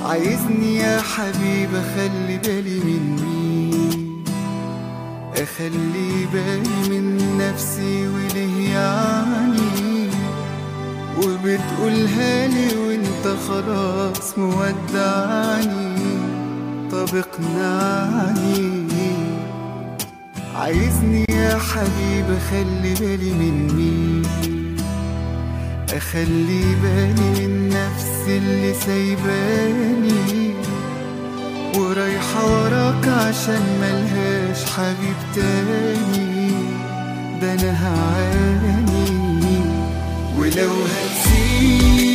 عايزني يا حبيب اخلي بالي من مين اخلي بالي من نفسي وليه يعني وبتقولها لي وانت خلاص مودعني طب اقنعني عايزني يا حبيب اخلي بالي من مين اخلي بالي من نفسي اللي سايباني ورايحة وراك عشان ملهاش حبيب تاني ده انا هعاني ولو هتسيب